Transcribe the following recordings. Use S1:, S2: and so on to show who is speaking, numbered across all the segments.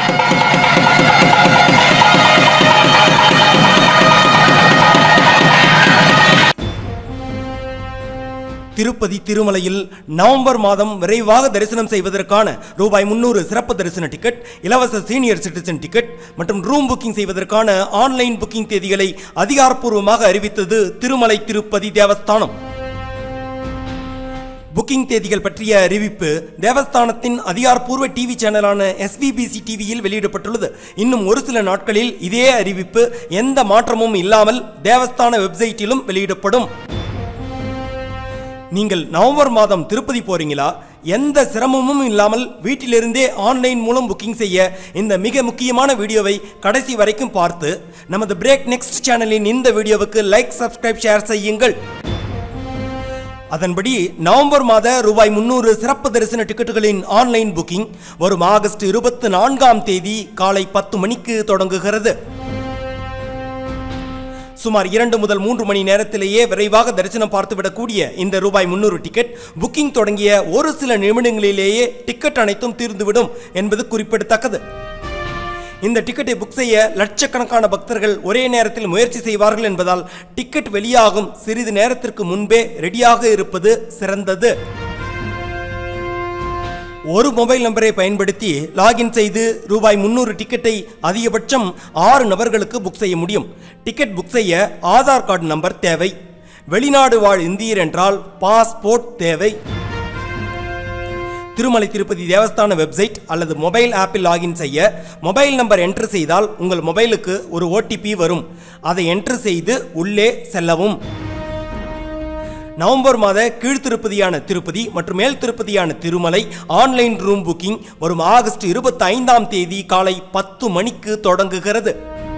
S1: திருப்பதி திருமலையில் நவம்பர் மாதம் விரைவாக தரிசனம் செய்வதற்கான ரூபாய் முன்னூறு சிறப்பு தரிசன டிக்கெட் இலவச சீனியர் சிட்டிசன் டிக்கெட் மற்றும் ரூம் புக்கிங் செய்வதற்கான ஆன்லைன் புக்கிங் தேதிகளை அதிகாரப்பூர்வமாக அறிவித்தது திருமலை திருப்பதி தேவஸ்தானம் புக்கிங் தேதிகள் பற்றிய அறிவிப்பு தேவஸ்தானத்தின் அதிகாரப்பூர்வ டிவி சேனலான எஸ்விபிசி டிவியில் வெளியிடப்பட்டுள்ளது இன்னும் ஒரு சில நாட்களில் இதே அறிவிப்பு எந்த மாற்றமும் இல்லாமல் தேவஸ்தான வெப்சைட்டிலும் வெளியிடப்படும் நீங்கள் நவம்பர் மாதம் திருப்பதி போறீங்களா எந்த சிரமமும் இல்லாமல் வீட்டிலிருந்தே ஆன்லைன் மூலம் புக்கிங் செய்ய இந்த மிக முக்கியமான வீடியோவை கடைசி வரைக்கும் பார்த்து நமது பிரேக் நெக்ஸ்ட் சேனலின் இந்த வீடியோவுக்கு லைக் சப்ஸ்கிரைப் ஷேர் செய்யுங்கள் அதன்படி நவம்பர் மாத ரூபாய் முன்னூறு சிறப்பு தரிசன டிக்கெட்டுகளின் ஆன்லைன் புக்கிங் வரும் ஆகஸ்ட் இருபத்தி நான்காம் தேதி காலை பத்து மணிக்கு தொடங்குகிறது சுமார் இரண்டு முதல் மூன்று மணி நேரத்திலேயே விரைவாக தரிசனம் பார்த்துவிடக்கூடிய இந்த ரூபாய் முன்னூறு டிக்கெட் புக்கிங் தொடங்கிய ஒரு சில நிமிடங்களிலேயே டிக்கெட் அனைத்தும் தீர்ந்துவிடும் என்பது குறிப்பிடத்தக்கது இந்த டிக்கெட்டை புக் செய்ய லட்சக்கணக்கான பக்தர்கள் ஒரே நேரத்தில் முயற்சி செய்வார்கள் என்பதால் டிக்கெட் வெளியாகும் சிறிது நேரத்திற்கு முன்பே ரெடியாக இருப்பது சிறந்தது ஒரு மொபைல் நம்பரை பயன்படுத்தி லாகின் செய்து ரூபாய் முன்னூறு டிக்கெட்டை அதிகபட்சம் ஆறு நபர்களுக்கு புக் செய்ய முடியும் டிக்கெட் புக் செய்ய ஆதார் கார்டு நம்பர் தேவை வெளிநாடு வாழ் இந்தியர் என்றால் பாஸ்போர்ட் தேவை திருமலை திருப்பதி தேவஸ்தான வெப்சைட் அல்லது மொபைல் ஆப்பில் லாகின் செய்ய மொபைல் நம்பர் என்ட்ரு செய்தால் உங்கள் மொபைலுக்கு ஒரு ஓடிபி வரும் அதை என்ட்ரு செய்து உள்ளே செல்லவும் நவம்பர் மாத கீழ்த்திருப்பதியான திருப்பதி மற்றும் மேல் திருப்பதியான திருமலை ஆன்லைன் ரூம் புக்கிங் வரும் ஆகஸ்ட் இருபத்தி ஐந்தாம் தேதி காலை பத்து மணிக்கு தொடங்குகிறது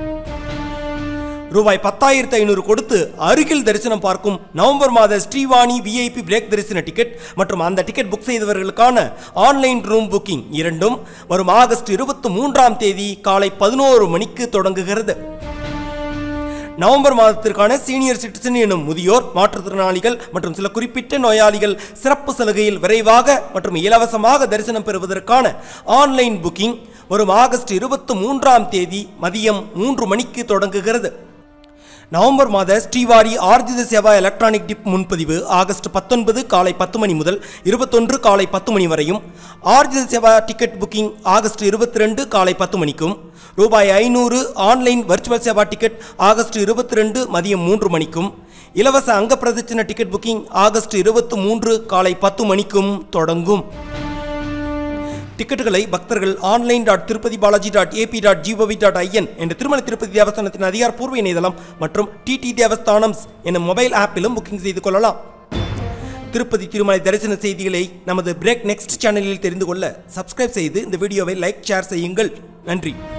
S1: ரூபாய் பத்தாயிரத்து ஐநூறு கொடுத்து அருகில் தரிசனம் பார்க்கும் நவம்பர் மாத ஸ்ரீவாணி விஐபி பிரேக் தரிசன டிக்கெட் மற்றும் அந்த டிக்கெட் புக் செய்தவர்களுக்கான ஆன்லைன் ரூம் புக்கிங் இரண்டும் வரும் ஆகஸ்ட் இருபத்தி மூன்றாம் தேதி காலை பதினோரு மணிக்கு தொடங்குகிறது நவம்பர் மாதத்திற்கான சீனியர் சிட்டிசன் எனும் முதியோர் மாற்றுத்திறனாளிகள் மற்றும் சில குறிப்பிட்ட நோயாளிகள் சிறப்பு சலுகையில் விரைவாக மற்றும் இலவசமாக தரிசனம் பெறுவதற்கான ஆன்லைன் புக்கிங் வரும் ஆகஸ்ட் இருபத்தி மூன்றாம் தேதி மதியம் மூன்று மணிக்கு தொடங்குகிறது நவம்பர் மாத ஸ்ரீவாரி ஆர்ஜித சேவா எலக்ட்ரானிக் டிப் முன்பதிவு ஆகஸ்ட் பத்தொன்பது காலை பத்து மணி முதல் இருபத்தொன்று காலை பத்து மணி வரையும் Arjitha seva ticket booking August இருபத்தி ரெண்டு காலை பத்து மணிக்கும் ரூபாய் ஐநூறு online virtual seva ticket August இருபத்தி ரெண்டு மதியம் மூன்று மணிக்கும் இலவச அங்க பிரதட்சண டிக்கெட் புக்கிங் ஆகஸ்ட் இருபத்தி மூன்று காலை பத்து மணிக்கும் தொடங்கும் டிக்கெட்டுகளை பக்தர்கள் online dot Tirupati Balaji dot AP dot GOV dot IN என்ற திருமலை திருப்பதி தேவஸ்தானத்தின் அதிகாரப்பூர்வ இணையதளம் மற்றும் டிடி தேவஸ்தானம்ஸ் எனும் மொபைல் ஆப்பிலும் புக்கிங் செய்து கொள்ளலாம் திருப்பதி திருமலை தரிசன செய்திகளை நமது பிரேக் நெக்ஸ்ட் சேனலில் தெரிந்து கொள்ள சப்ஸ்கிரைப் செய்து இந்த வீடியோவை லைக் ஷேர் செய்யுங்கள் நன்றி